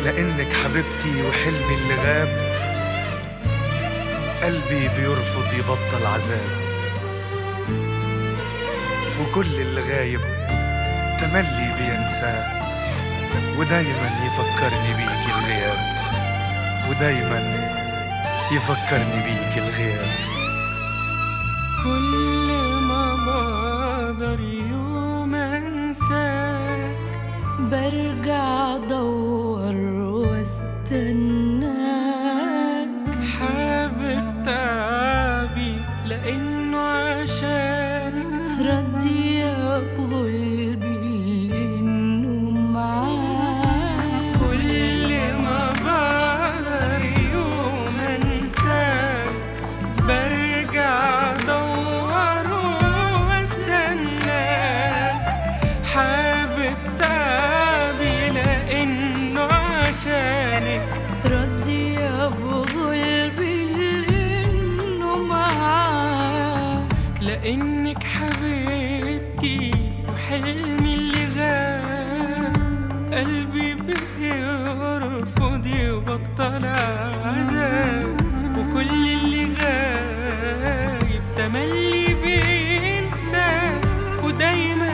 لأنك حبيبتي وحلمي اللي غاب قلبي بيرفض يبطل عذاب وكل اللي غايب تملي بينساه ودايما يفكرني بيك الغياب ودايما يفكرني بيك الغياب كل ما بقدر يوم انساك برجع ادور واستناك حابب تعبي لانه عشانك ردي بغلبي لانه معاك كل ما بقدر يوم انساك برجع ادور واستناك حابب تعبي لانه عشانك ردي بغلبي لانه معاك لانك حبيبتي وحلمي اللي غاب قلبي بيرفض يبطل عذاب وكل اللي غايب تملي بينسى ودايما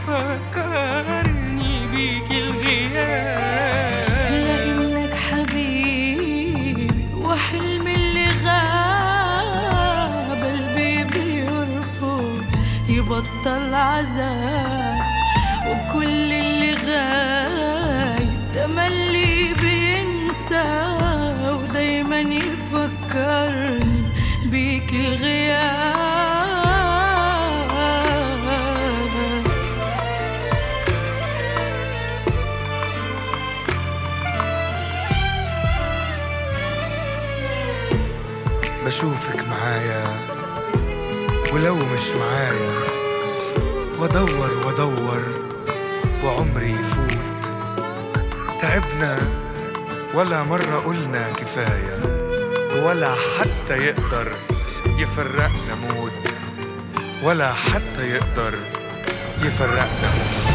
يفكرني بيك الغياب لانك حبيبي وحلمي اللي غاب قلبي بيرفض يبطل عذاب وكل اللي غايب تملي بينسى ودايما يفكرني بيك الغياب بشوفك معايا ولو مش معايا وادور وادور وعمري يفوت تعبنا ولا مرة قلنا كفاية ولا حتى يقدر يفرقنا موت ولا حتى يقدر يفرقنا موت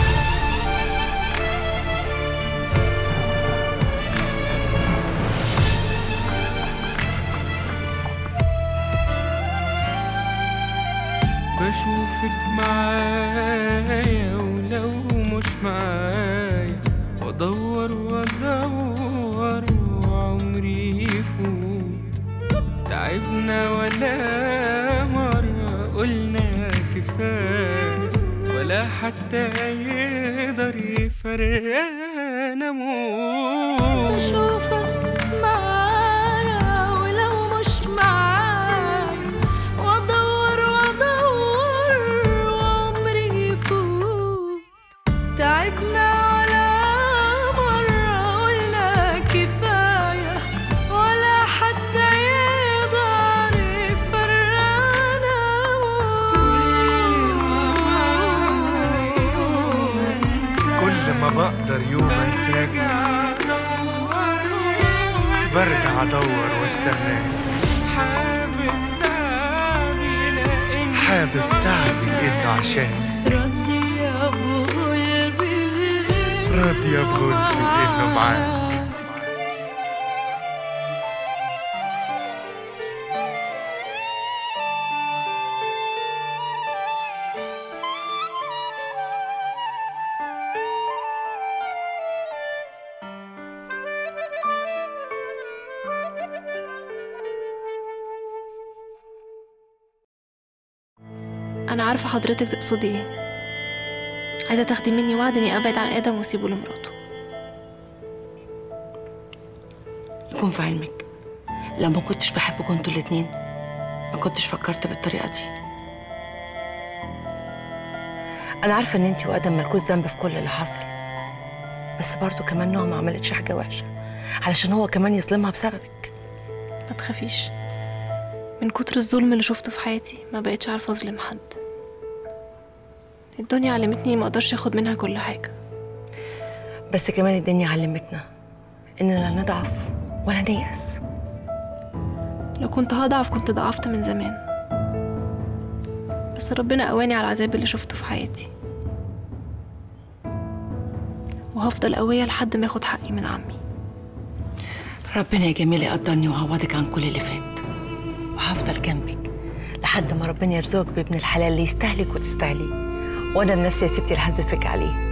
بشوفك معايا ولو مش معايا وادور وادور وعمري يفوت تعبنا ولا مرة قلنا كفاية ولا حتى يقدر يفرقنا موت بشوفك معايا ولو مش معايا وادور وادور وعمري يفوت تعبنا على مرة قلنا كفاية ولا حتى يقدر يفرقنا كل ما بقدر يوم انساك برجع ادور واستناك حابب تعبي لأن حابب تعبي لانه عشان ردي يا ابو قلبي راضية بغلبي لانه معاك أنا عارفة حضرتك تقصدي إيه عايزة تاخدي مني وعد إني أبعد عن آدم وأسيبه لمراته يكون في علمك لو ما كنتش بحبكم انتوا الاتنين ما كنتش فكرت بالطريقة دي أنا عارفة إن انتي وآدم ملكوش ذنب في كل اللي حصل بس برضه كمان نوع ما عملتش حاجة وحشة علشان هو كمان يظلمها بسببك ما تخافيش من كتر الظلم اللي شفته في حياتي ما بقتش عارفة أظلم حد الدنيا علمتني ما أقدرش أخد منها كل حاجة بس كمان الدنيا علمتنا إننا لا نضعف ولا نيأس لو كنت هضعف كنت ضعفت من زمان بس ربنا قواني على العذاب اللي شفته في حياتي وهفضل قوية لحد ما اخد حقي من عمي ربنا يا جميلة يقدرني ويعوضك عن كل اللي فات وهفضل جنبك لحد ما ربنا يرزقك بابن الحلال اللي يستاهلك وتستاهليه وانا بنفسي يا ستي اللي هزفك عليه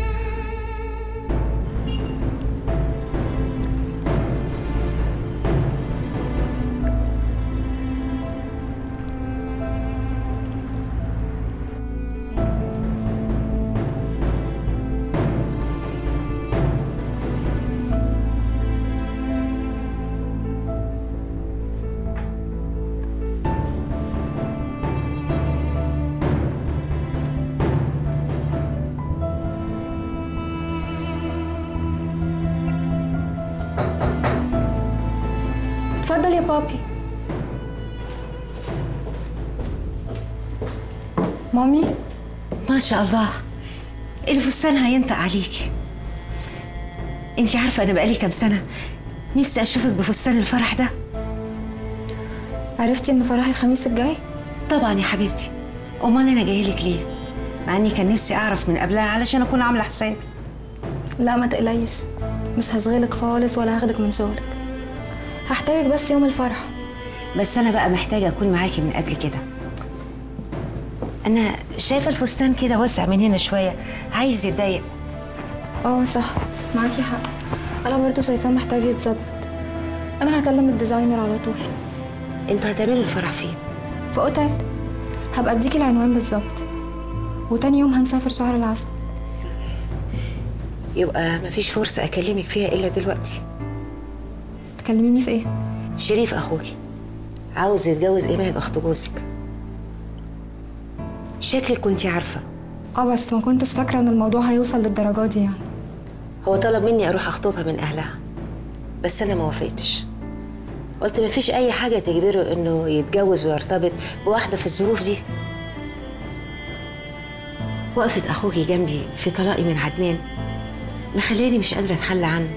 اتفضل يا بابي مامي ما شاء الله الفستان هينطق عليكي انت عارفه انا بقالي كام سنه نفسي اشوفك بفستان الفرح ده عرفتي ان فرحي الخميس الجاي طبعا يا حبيبتي امال انا جايه لك ليه مع اني كان نفسي اعرف من قبلها علشان اكون عامله حسابي لا ما تقلقيش مش هشغلك خالص ولا هاخدك من شغلك هحتاجك بس يوم الفرح بس انا بقى محتاجه اكون معاكي من قبل كده انا شايفه الفستان كده واسع من هنا شويه عايز يتضايق اه صح معاكي حق انا برضو شايفاه محتاج يتظبط انا هكلم الديزاينر على طول انتوا هتعملوا الفرح فين في اوتيل هبقى اديكي العنوان بالظبط وتاني يوم هنسافر شهر العسل يبقى مفيش فرصه اكلمك فيها الا دلوقتي تكلميني في ايه شريف اخوكي عاوز يتجوز ايمان اخت جوزك شكلك كنتي عارفه اه بس ما كنتش فاكره ان الموضوع هيوصل للدرجه دي يعني هو طلب مني اروح اخطبها من اهلها بس انا ما وافقتش قلت ما فيش اي حاجه تجبره انه يتجوز ويرتبط بواحده في الظروف دي وقفت اخوكي جنبي في طلاقي من عدنان مخلاني مش قادره اتخلى عنه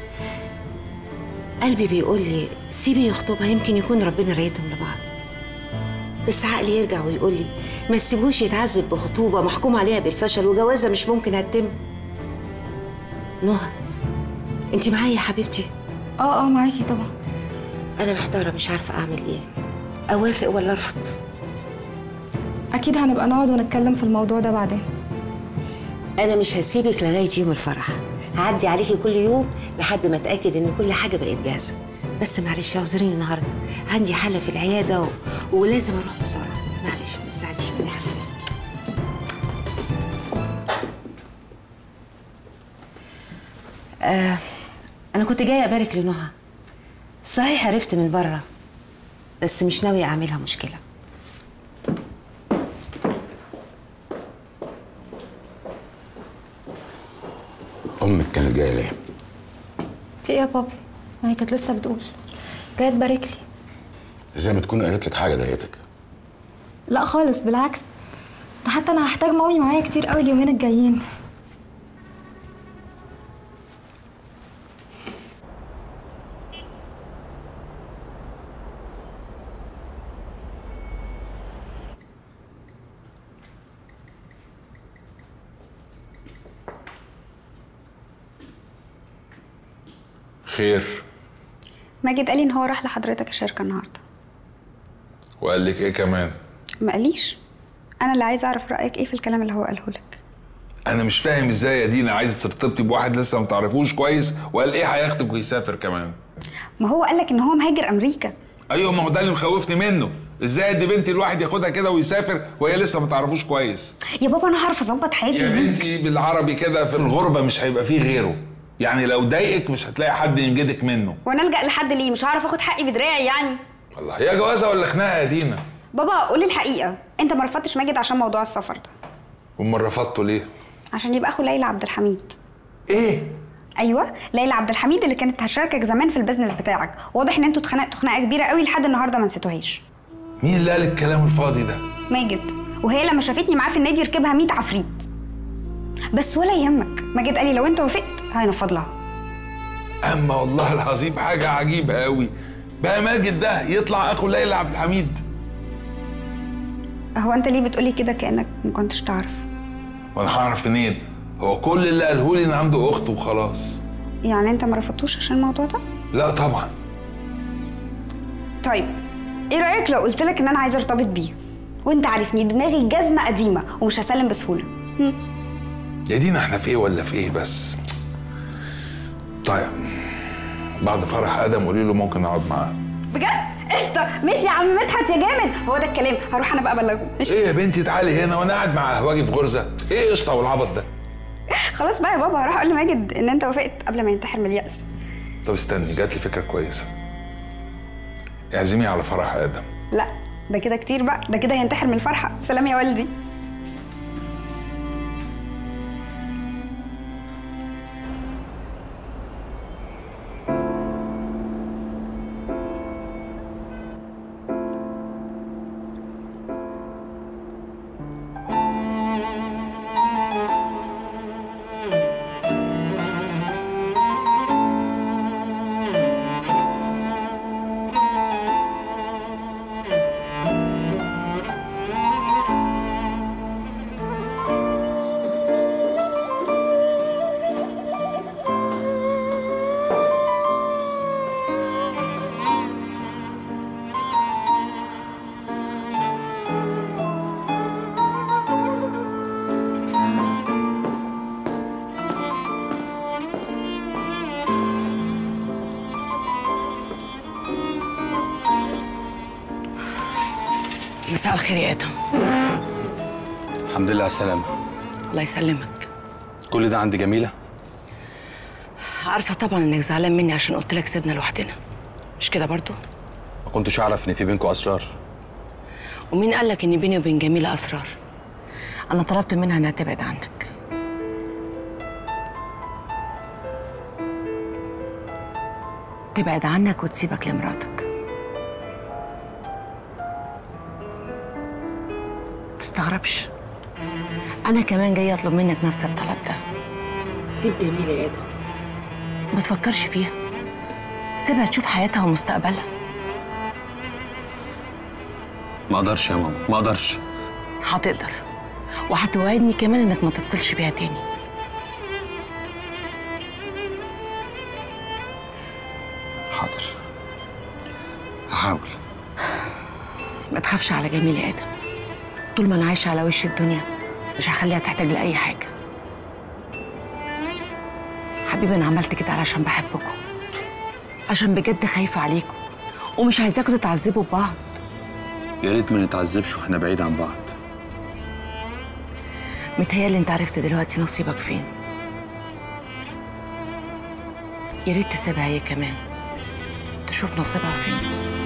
قلبي بيقول لي سيبي يخطبها يمكن يكون ربنا رايتهم لبعض بس عقلي يرجع ويقول لي ما تسيبوش يتعذب بخطوبه محكوم عليها بالفشل وجوازها مش ممكن هتتم نهى انت معايا يا حبيبتي اه اه معاكي طبعا انا محتاره مش عارفه اعمل ايه اوافق ولا ارفض اكيد هنبقى نقعد ونتكلم في الموضوع ده بعدين انا مش هسيبك لغايه يوم الفرح هعدي عليكي كل يوم لحد ما اتاكد ان كل حاجه بقت جاهزه بس معلش اعذريني النهارده عندي حاله في العياده و... ولازم اروح بسرعه معلش ما تزعليش مني يا حبيبتي آه انا كنت جايه ابارك لنهى صحيح عرفت من بره بس مش ناويه اعملها مشكله امك كانت جايه ليه في ايه يا بابي ما هي كانت لسه بتقول جايه تبارك لي زي ما تكون قالت لك حاجه ضايقتك لا خالص بالعكس ده حتى انا هحتاج مامي معايا كتير قوي اليومين الجايين خير ماجد قال لي ان هو راح لحضرتك الشركه النهارده وقال لك ايه كمان ما قاليش انا اللي عايزه اعرف رايك ايه في الكلام اللي هو قاله لك انا مش فاهم ازاي يا دينا عايزه ترتبطي بواحد لسه ما تعرفوش كويس وقال ايه هياخدك ويسافر كمان ما هو قال لك ان هو مهاجر امريكا ايوه ما هو ده اللي مخوفني منه ازاي ادي بنتي الواحد ياخدها كده ويسافر وهي لسه ما تعرفوش كويس يا بابا انا هعرف اظبط حياتي يا هناك. بنتي بالعربي كده في الغربه مش هيبقى فيه غيره يعني لو ضايقك مش هتلاقي حد ينجدك منه وانا الجا لحد ليه مش هعرف اخد حقي بدراعي يعني الله هي جوازه ولا خناقه يا دينا بابا قولي الحقيقه انت ما رفضتش ماجد عشان موضوع السفر ده امال رفضته ليه عشان يبقى اخو ليلى عبد الحميد ايه ايوه ليلى عبد الحميد اللي كانت هتشاركك زمان في البيزنس بتاعك واضح ان انتوا اتخانقتوا خناقه كبيره قوي لحد النهارده ما نسيتوهاش مين اللي قال الكلام الفاضي ده ماجد وهي لما شافتني معاه في النادي يركبها 100 عفريت بس ولا يهمك ماجد قال لي لو انت وافقت هينفض لها اما والله العظيم حاجه عجيبه قوي بقى ماجد ده يطلع اخو ليلى عبد الحميد هو انت ليه بتقولي كده كانك ما كنتش تعرف وانا هعرف منين هو كل اللي قاله لي ان عنده اخت وخلاص يعني انت ما رفضتوش عشان الموضوع ده لا طبعا طيب ايه رايك لو قلت لك ان انا عايزه ارتبط بيه وانت عارفني دماغي جزمه قديمه ومش هسلم بسهوله هم؟ يا دينا احنا في ايه ولا في ايه بس طيب بعد فرح ادم قولي له ممكن اقعد معاه بجد قشطه ماشي يا عم مدحت يا جامد هو ده الكلام هروح انا بقى ابلغه ماشي ايه يا بنتي تعالي هنا وانا قاعد مع اهواجي في غرزه ايه قشطه والعبط ده خلاص بقى يا بابا هروح اقول لماجد ان انت وافقت قبل ما ينتحر من اليأس طب استني جات لي فكره كويسه اعزميه على فرح ادم لا ده كده كتير بقى ده كده هينتحر من الفرحه سلام يا والدي مساء الخير يا ادم الحمد لله على السلامة الله يسلمك كل ده عند جميلة عارفه طبعا انك زعلان مني عشان قلت لك سيبنا لوحدنا مش كده برضو ما كنتش أعرف إن في بينكم أسرار ومين قال لك ان بيني وبين جميله اسرار انا طلبت منها انها تبعد عنك تبعد عنك وتسيبك لمراتك تستغربش انا كمان جايه اطلب منك نفس الطلب ده سيب جميله يا ادم ما تفكرش فيها سيبها تشوف حياتها ومستقبلها ما أقدرش يا ماما ما أقدرش هتقدر وهتوعدني كمان انك ما تتصلش بيها تاني حاضر هحاول ما تخافش على جميل يا ادم طول ما انا عايشه على وش الدنيا مش هخليها تحتاج لاي حاجه حبيبي انا عملت كده علشان بحبكم عشان بجد خايفه عليكم ومش عايزاكم تتعذبوا ببعض يا ريت ما نتعذبش واحنا بعيد عن بعض متهيألي انت عرفت دلوقتي نصيبك فين يا ريت تسيبها هي كمان تشوف نصيبها فين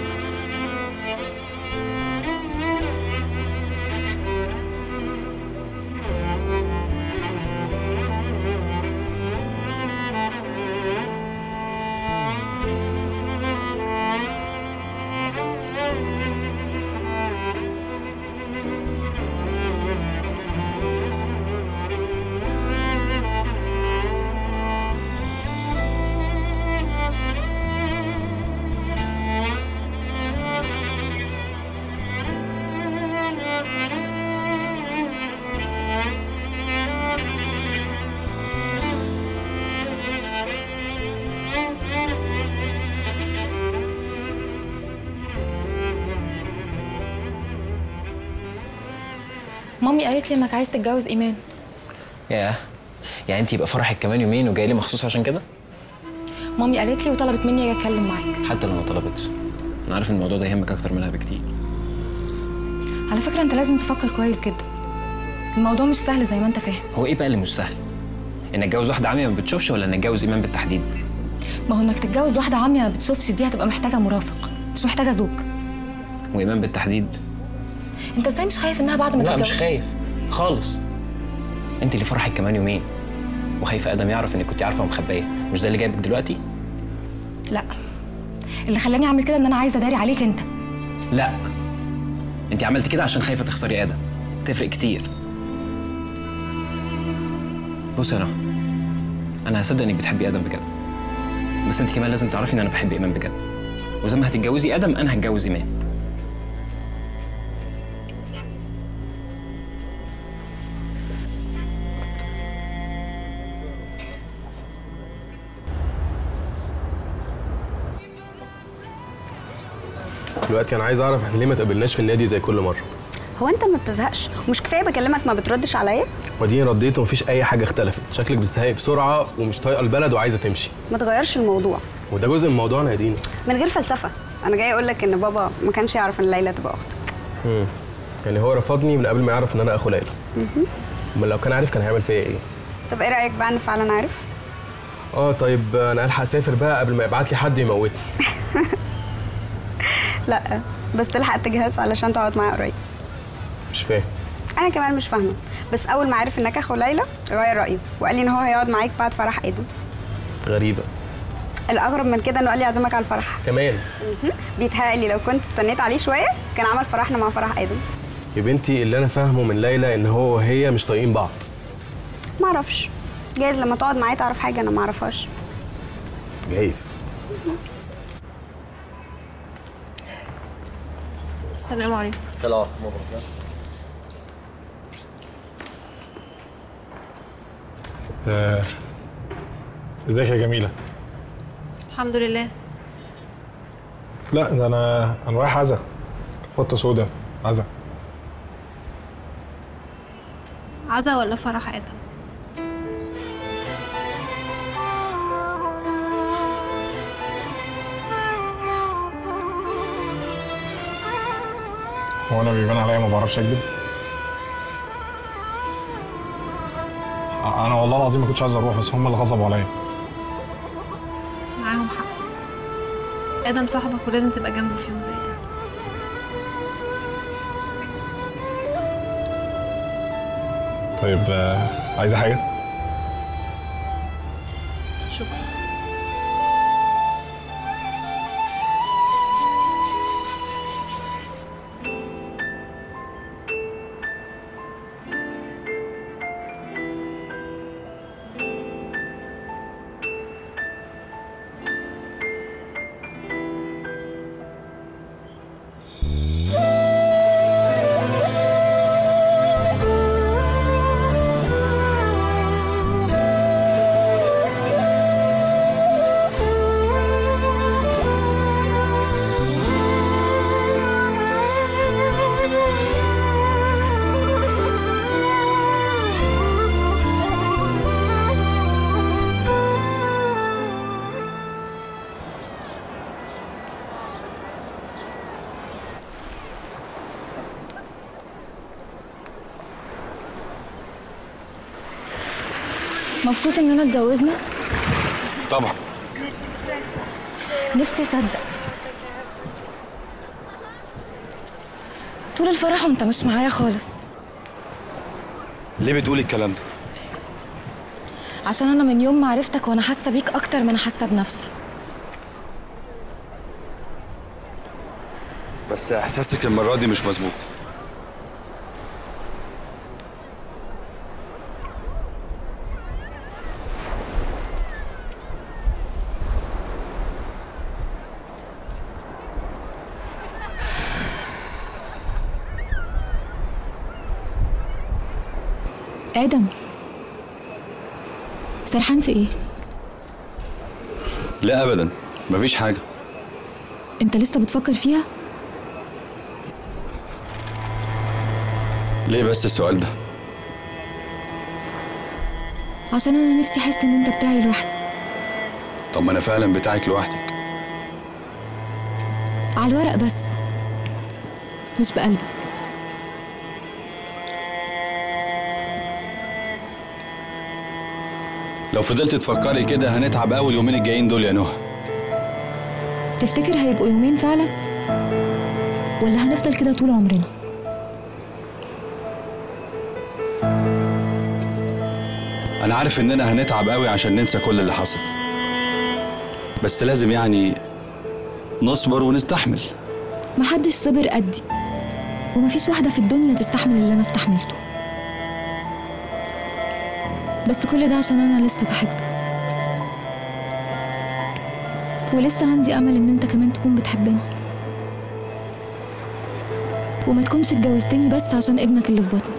مامي قالت لي انك عايز تتجوز ايمان ياه يعني انت يبقى فرحك كمان يومين وجاي لي مخصوص عشان كده مامي قالت لي وطلبت مني اجي اتكلم معاك حتى لو ما طلبتش انا عارف ان الموضوع ده يهمك اكتر منها بكتير على فكره انت لازم تفكر كويس جدا الموضوع مش سهل زي ما انت فاهم هو ايه بقى اللي مش سهل ان اتجوز واحده عمية ما بتشوفش ولا ان اتجوز ايمان بالتحديد ما هو انك تتجوز واحده عاميه ما بتشوفش دي هتبقى محتاجه مرافق مش محتاجه زوج وايمان بالتحديد انت ازاي مش خايف انها بعد ما لا تتجوز مش خايف خالص انت اللي فرحك كمان يومين وخايفه ادم يعرف انك كنت عارفه ومخبيه مش ده اللي جايبك دلوقتي لا اللي خلاني اعمل كده ان انا عايزه اداري عليك انت لا انت عملت كده عشان خايفه تخسري ادم تفرق كتير بص يا نهى انا هصدق انك بتحبي ادم بجد بس انت كمان لازم تعرفي ان انا بحب ايمان بجد وزي ما هتتجوزي ادم انا هتجوز ايمان دلوقتي انا عايز اعرف احنا ليه ما تقابلناش في النادي زي كل مره هو انت ما بتزهقش مش كفايه بكلمك ما بتردش عليا وديني رديت ومفيش اي حاجه اختلفت شكلك بتزهقي بسرعه ومش طايقه البلد وعايزه تمشي ما تغيرش الموضوع وده جزء من موضوعنا يا دينا من غير فلسفه انا جاي اقول لك ان بابا ما كانش يعرف ان ليلى تبقى اختك امم يعني هو رفضني من قبل ما يعرف ان انا اخو ليلى مهم. امال لو كان عارف كان هيعمل فيا ايه طب ايه رايك بقى ان فعلا عارف اه طيب انا الحق اسافر بقى قبل ما يبعت لي حد يموتني لا بس تلحق تجهز علشان تقعد معايا قريب مش فاهم انا كمان مش فاهمه بس اول ما عرف انك اخو ليلى غير رايه وقال لي ان هو هيقعد معاك بعد فرح ادم غريبه الاغرب من كده انه قال لي اعزمك على الفرح كمان مهم. بيتهيألي لو كنت استنيت عليه شويه كان عمل فرحنا مع فرح ادم يا بنتي اللي انا فاهمه من ليلى ان هو وهي مش طايقين بعض معرفش جايز لما تقعد معايا تعرف حاجه انا معرفهاش جايز السلام عليكم السلام ورحمة الله وبركاته آه، ازيك يا جميلة؟ الحمد لله لا ده انا انا رايح عزا فطة سودا عزا عزا ولا فرح ادم هو انا بيبان عليا ما بعرفش اكذب انا والله العظيم ما كنتش عايز اروح بس هم اللي غصبوا عليا معاهم حق ادم صاحبك ولازم تبقى جنبه في يوم زي ده طيب آه، عايزة حاجة؟ شكرا مبسوط اننا اتجوزنا طبعا نفسي اصدق طول الفرح وانت مش معايا خالص ليه بتقولي الكلام ده؟ عشان انا من يوم ما عرفتك وانا حاسه بيك اكتر من حاسه بنفسي بس احساسك المرة دي مش مظبوط ادم سرحان في ايه لا ابدا مفيش حاجة انت لسه بتفكر فيها ليه بس السؤال ده؟ عشان انا نفسي احس ان انت بتاعي لوحدي طب ما انا فعلا بتاعك لوحدك على الورق بس مش بقلبك لو فضلت تفكري كده هنتعب قوي اليومين الجايين دول يا نهى تفتكر هيبقوا يومين فعلا ولا هنفضل كده طول عمرنا انا عارف اننا هنتعب قوي عشان ننسى كل اللي حصل بس لازم يعني نصبر ونستحمل محدش صبر قدي ومفيش واحدة في الدنيا تستحمل اللي أنا استحملته بس كل ده عشان أنا لسه بحبك ولسه عندي أمل إن أنت كمان تكون بتحبني وما تكونش اتجوزتني بس عشان ابنك اللي في بطني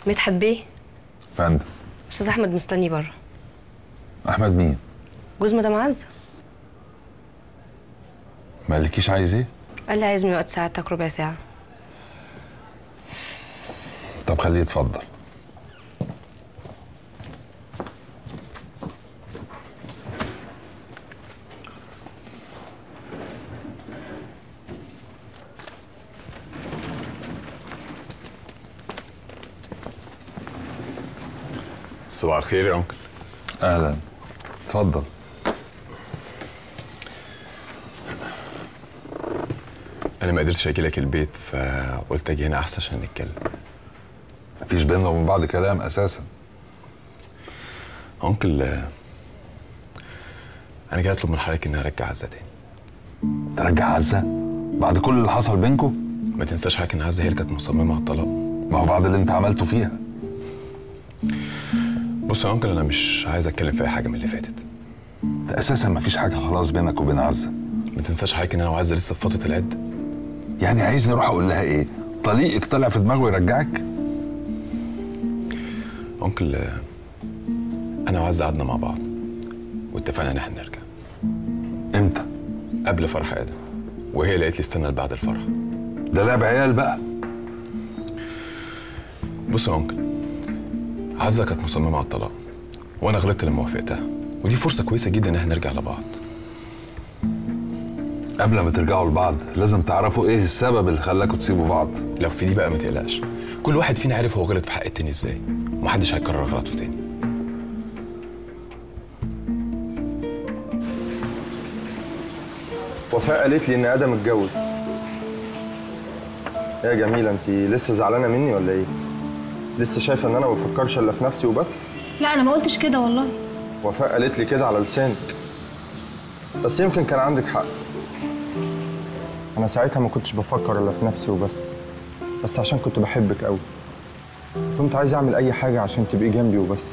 مدحت بيه فندم استاذ احمد مستني بره احمد مين جوز مدام عزه ما قالكيش عايز ايه قال لي عايز من وقت ساعتك ربع ساعه طب خليه يتفضل صباح الخير يا انكل اهلا اتفضل انا ما قدرتش اجي لك البيت فقلت اجي هنا احسن عشان نتكلم مفيش بيننا وبين بعض كلام اساسا انكل آه، انا جاي اطلب من حضرتك اني ارجع عزه تاني ترجع عزه بعد كل اللي حصل بينكم ما تنساش حضرتك ان عزه هي اللي كانت مصممه على الطلاق ما هو بعد اللي انت عملته فيها بص يا انكل انا مش عايز اتكلم في اي حاجه من اللي فاتت ده اساسا مفيش حاجه خلاص بينك وبين عزه ما تنساش حضرتك ان انا وعزه لسه في فتره العد يعني عايزني اروح اقول لها ايه طليقك طلع في دماغه يرجعك انكل آه، انا وعزه قعدنا مع بعض واتفقنا ان احنا نرجع امتى قبل فرح ادم وهي اللي قالت لي استنى بعد الفرح ده لعب عيال بقى بص يا انكل عزه كانت مصممه على الطلاق وانا غلطت لما وافقتها ودي فرصه كويسه جدا ان احنا نرجع لبعض قبل ما ترجعوا لبعض لازم تعرفوا ايه السبب اللي خلاكوا تسيبوا بعض لو في دي بقى ما تقلقش كل واحد فينا عارف هو غلط في حق التاني ازاي ومحدش هيكرر غلطه تاني وفاء قالت لي ان ادم اتجوز يا جميلة انت لسه زعلانة مني ولا ايه؟ لسه شايفة ان انا ما بفكرش الا في نفسي وبس؟ لا انا ما قلتش كده والله وفاء قالت لي كده على لسانك بس يمكن كان عندك حق انا ساعتها ما كنتش بفكر الا في نفسي وبس بس عشان كنت بحبك قوي كنت عايز اعمل اي حاجة عشان تبقي جنبي وبس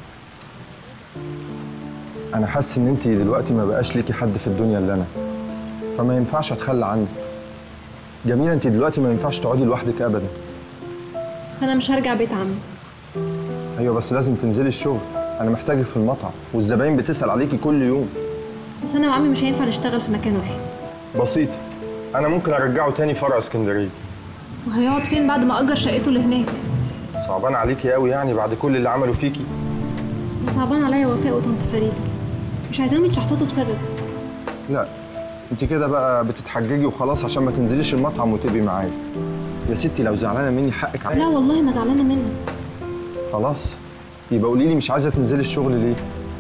انا حاسس ان انت دلوقتي ما بقاش ليكي حد في الدنيا الا انا فما ينفعش اتخلى عنك جميلة انت دلوقتي ما ينفعش تقعدي لوحدك ابدا بس انا مش هرجع بيت عمي ايوه بس لازم تنزلي الشغل انا محتاجك في المطعم والزباين بتسأل عليكي كل يوم بس انا وعمي مش هينفع نشتغل في مكان واحد بسيطة انا ممكن ارجعه تاني فرع اسكندرية وهيقعد فين بعد ما اجر شقته اللي هناك صعبان عليكي قوي يعني بعد كل اللي عملوا فيكي صعبان عليا وفاء وطنط فريده مش عايزاهم يتشحططوا بسبب لا انت كده بقى بتتحججي وخلاص عشان ما تنزليش المطعم وتبقي معايا يا ستي لو زعلانة مني حقك لا عليا والله ما زعلانه منك خلاص يبقى قولي لي مش عايزة تنزلي الشغل ليه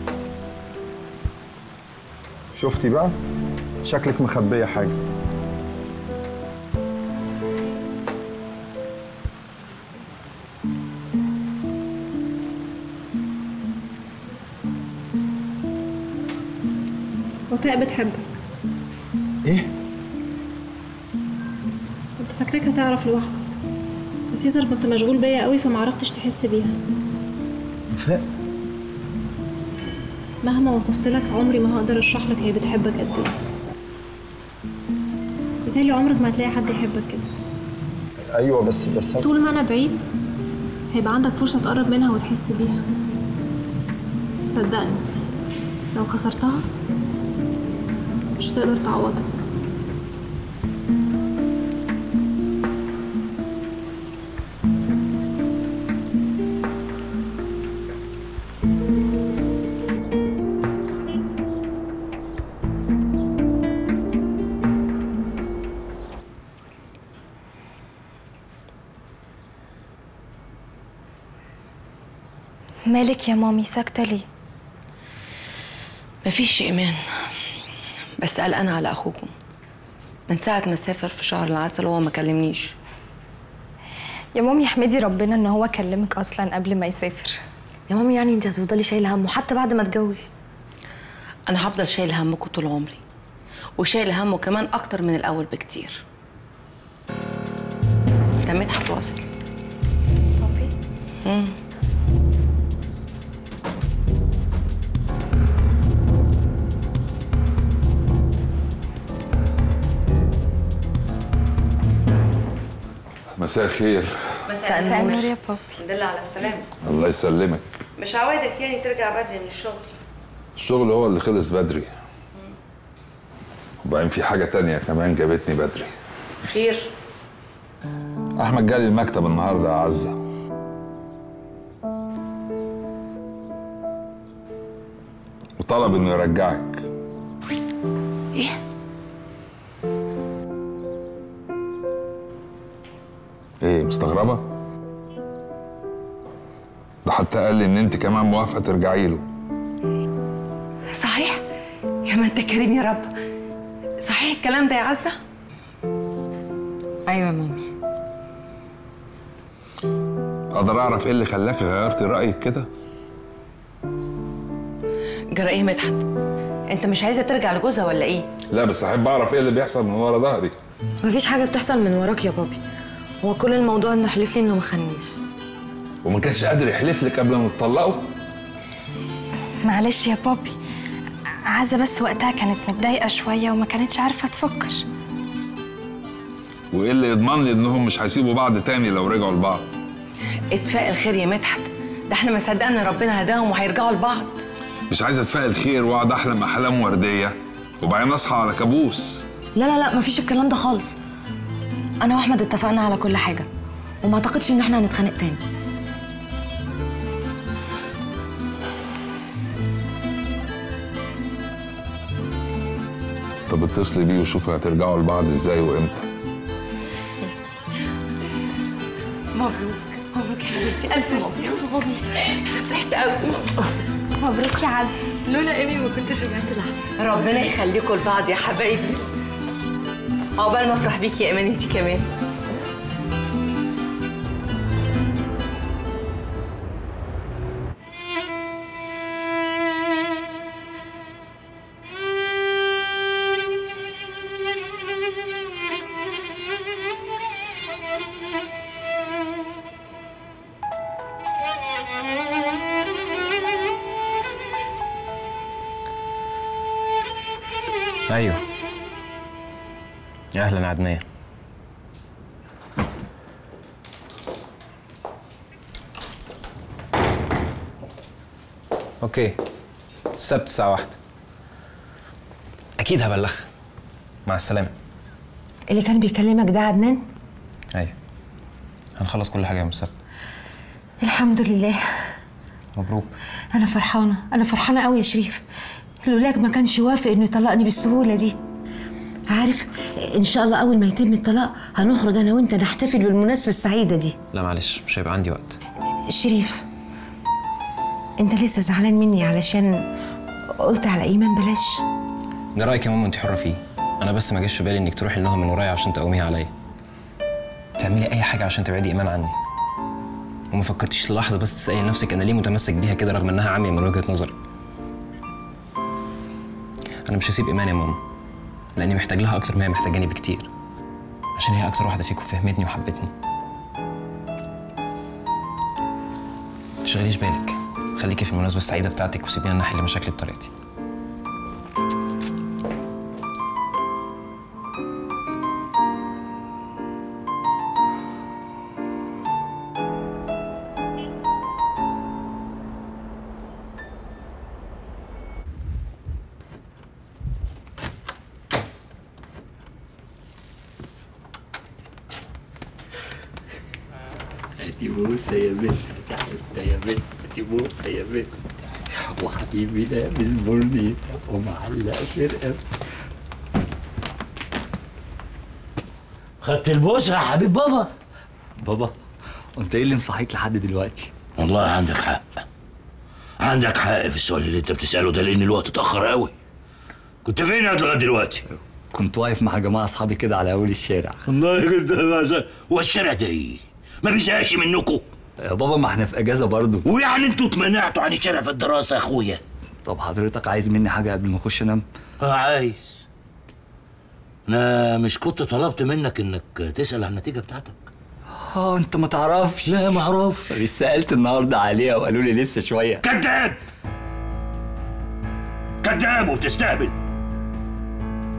شفتي بقى شكلك مخبية حاجة وفاء بتحبك ايه كنت فاكراك هتعرف لوحدك بس يظهر كنت مشغول بيا قوي فما عرفتش تحس بيها وفاء مهما وصفت لك عمري ما هقدر اشرح لك هي بتحبك قد ايه بالتالي عمرك ما هتلاقي حد يحبك كده ايوه بس بس طول ما انا بعيد هيبقى عندك فرصة تقرب منها وتحس بيها صدقني لو خسرتها مش هتقدر تعوضها مالك يا مامي ساكتة ليه؟ مفيش ايمان بس قلقانه على اخوكم من ساعه ما سافر في شهر العسل وهو ما كلمنيش يا مامي احمدي ربنا ان هو كلمك اصلا قبل ما يسافر يا مامي يعني انت هتفضلي شايله همه حتى بعد ما تجوزي انا هفضل شايل همكم طول عمري وشايل همه كمان اكتر من الاول بكتير كان مدحت واصل بابي مساء الخير مساء مساء مساء النور النور يا بابي الحمد لله على السلامة الله يسلمك مش عوايدك يعني ترجع بدري من الشغل الشغل هو اللي خلص بدري وبعدين في حاجة تانية كمان جابتني بدري خير أحمد جالي المكتب النهاردة يا عزة وطلب إنه يرجعك ايه إيه مستغربة؟ ده حتى قال لي إن أنت كمان موافقة ترجعي له صحيح يا ما انت كريم يا رب صحيح الكلام ده يا عزة ايوه يا مامي أقدر أعرف إيه اللي خلاك غيرتي رأيك كده؟ جرى ايه مدحت انت مش عايزة ترجع لجوزها ولا ايه لا بس أحب أعرف إيه اللي بيحصل من ورا ظهري مفيش حاجه بتحصل من وراك يا بابي هو كل الموضوع انه حلف لي انه ما خانيش وما كانش قادر يحلف لك قبل ما تطلقوا معلش يا بابي عزة بس وقتها كانت متضايقة شوية وما كانتش عارفة تفكر وإيه اللي يضمن لي إنهم مش هيسيبوا بعض تاني لو رجعوا لبعض اتفاق الخير يا مدحت ده احنا ما صدقنا ربنا هداهم وهيرجعوا لبعض مش عايز أتفائل خير وأقعد أحلم أحلام وردية وبعدين أصحى على كابوس لا لا لا مفيش الكلام ده خالص انا واحمد اتفقنا على كل حاجه وما اعتقدش ان احنا هنتخانق تاني طب اتصلي بيه وشوفي هترجعوا لبعض إزاي وإمتى مبروك مبروك يا حبيبتي ألف مبروك فرحت قوي مبروك يا عزة لولا إيمي ما كنتش رجعت لها ربنا يخليكم لبعض يا حبايبي عقبال ما افرح بيكي يا ايمان انت كمان ايوه يا اهلا عدنان اوكي السبت الساعة واحدة أكيد هبلغها مع السلامة اللي كان بيكلمك ده عدنان أيوة هنخلص كل حاجة يوم السبت الحمد لله مبروك انا فرحانه انا فرحانه قوي يا شريف لولاك ما كانش يوافق انه يطلقني بالسهوله دي عارف ان شاء الله اول ما يتم الطلاق هنخرج انا وانت نحتفل بالمناسبه السعيده دي لا معلش مش هيبقى عندي وقت شريف انت لسه زعلان مني علشان قلت على ايمان بلاش ده رأيك يا ماما أنت حرة فيه أنا بس ما جاش في بالي إنك تروحي لها من ورايا عشان تقوميها عليا تعملي أي حاجة عشان تبعدي إيمان عني وما فكرتيش للحظة بس تسألي نفسك أنا ليه متمسك بيها كده رغم إنها عمية من وجهة نظري أنا مش هسيب إيمان يا ماما لأني محتاج لها أكتر ما هي محتاجاني بكتير عشان هي أكتر واحدة فيكم فهمتني وحبتني تشغليش بالك خليكي في المناسبة السعيدة بتاعتك وسيبيني أنا أحل مشاكلي بطريقتي هاتي بوسه يا بنت هاتي حته يا بنت هاتي بوسه يا بنت وحبيبي لابس برنيطه ومعلق سرقه خدت البوسه يا حبيب بابا بابا انت ايه اللي مصحيك لحد دلوقتي والله عندك حق عندك حق في السؤال اللي انت بتساله ده لان الوقت اتاخر قوي كنت فين يا لغايه دلوقتي كنت واقف مع جماعه اصحابي كده على اول الشارع والله كنت هو الشارع ده ايه ما بيزهقش منكم يا بابا ما احنا في اجازه برضه ويعني انتوا اتمنعتوا عن الشارع في الدراسه يا اخويا طب حضرتك عايز مني حاجه قبل ما اخش انام اه عايز انا مش كنت طلبت منك انك تسال عن النتيجه بتاعتك اه انت ما تعرفش لا ما اعرفش بس سالت النهارده عليها وقالوا لي لسه شويه كذاب كذاب وبتستهبل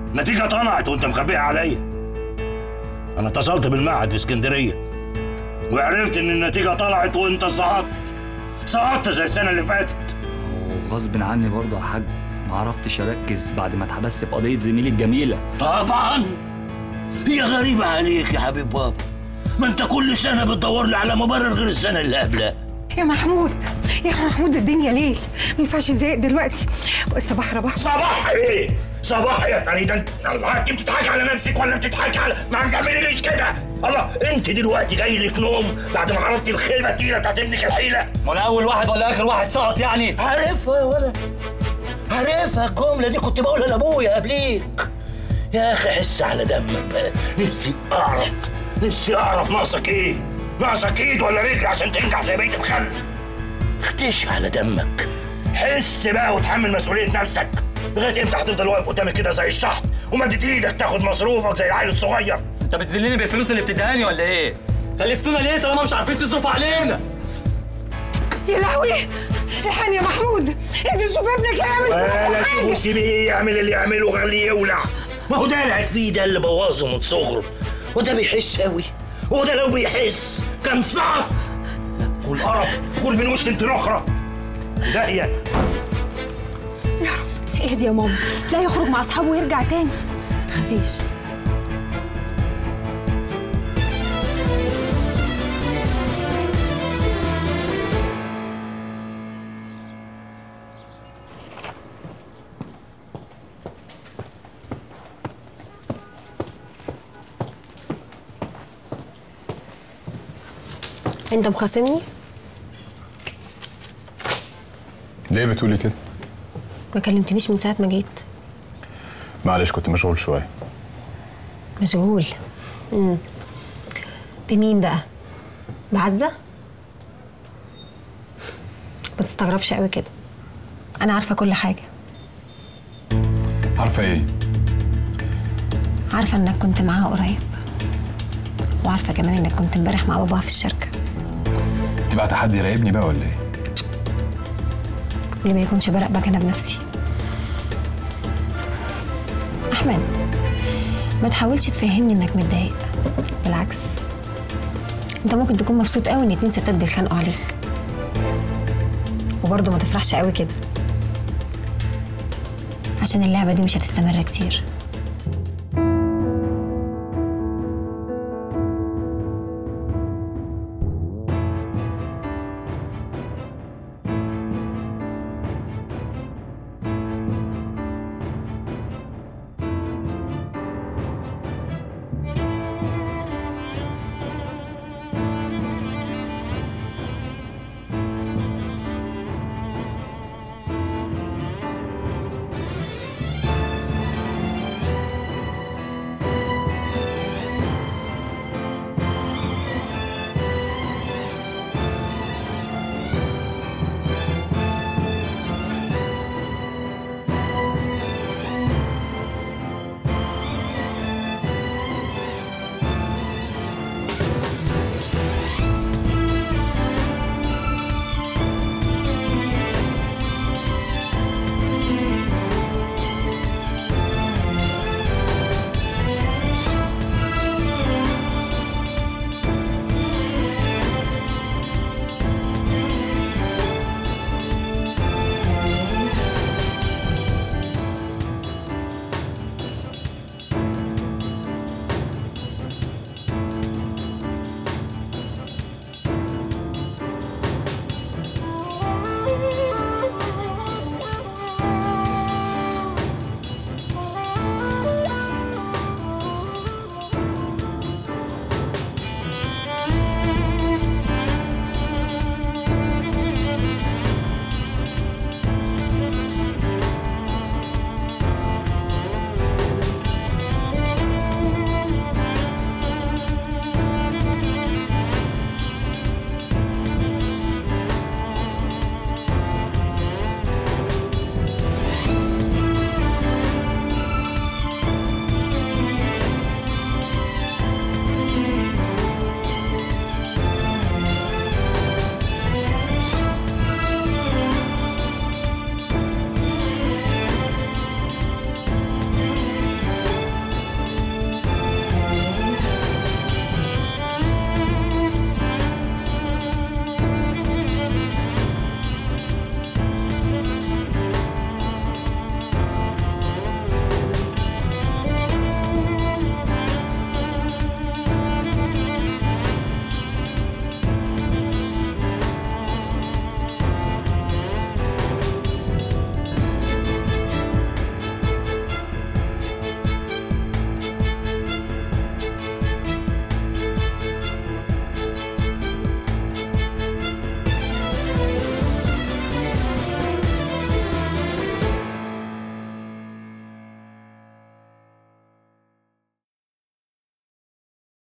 النتيجة طلعت وانت مخبيها عليا انا اتصلت بالمعهد في اسكندرية وعرفت ان النتيجه طلعت وانت سقطت سقطت زي السنه اللي فاتت وغصب عني برضه يا حاج ما عرفتش اركز بعد ما اتحبست في قضيه زميلي الجميله طبعا هي غريبه عليك يا حبيب بابا ما انت كل سنه بتدور لي على مبرر غير السنه اللي قبلها يا محمود يا محمود الدنيا ليل ما ينفعش زيق دلوقتي صباح رباح صباح ايه؟ صباح يا فريده انت الله انت بتضحكي على نفسك ولا بتضحكي على ما تعمليش كده الله انت دلوقتي جاي لك نوم بعد ما عرفتي الخيبه التقيله بتاعت ابنك الحيله ما انا اول واحد ولا اخر واحد سقط يعني عارفها يا ولد عارفها الجمله دي كنت بقولها لابويا قبليك يا اخي حس على دمك بقى نفسي اعرف نفسي اعرف ناقصك ايه ناقصك ايد ولا رجل عشان تنجح زي بقيه الخلق اختش على دمك حس بقى وتحمل مسؤوليه نفسك لغايه امتى هتفضل واقف قدامي كده زي الشحط ومدت ايدك تاخد مصروفك زي العيل الصغير انت بتذلني بالفلوس اللي بتديهاني ولا ايه؟ خلفتونا ليه طالما مش عارفين تصرفوا علينا؟ يا لهوي الحقني يا محمود انزل شوف ابنك يعمل ولا كل حاجه تسيبيه يعمل اللي يعمله خليه يولع ما هو ده اللي فيه ده اللي بوظه من صغره وده بيحس قوي وده لو بيحس كان سقط كل قرف كل من وش انت الاخرى داهيه اهدي يا ماما لا يخرج مع اصحابه ويرجع تاني متخافيش انت مخاصمني ليه بتقولي كده؟ ما كلمتنيش من ساعه ما جيت معلش كنت مشغول شويه مشغول امم بمين بقى بعزه ما تستغربش قوي كده انا عارفه كل حاجه عارفه ايه؟ عارفه انك كنت معاها قريب وعارفه كمان انك كنت امبارح مع باباها في الشركه انت بقى تحدي يراقبني بقى ولا ايه؟ واللي ما يكونش براقبك انا بنفسي احمد ما تحاولش تفهمني انك متضايق بالعكس انت ممكن تكون مبسوط قوي ان اتنين ستات بيتخانقوا عليك وبرضه ما تفرحش قوي كده عشان اللعبه دي مش هتستمر كتير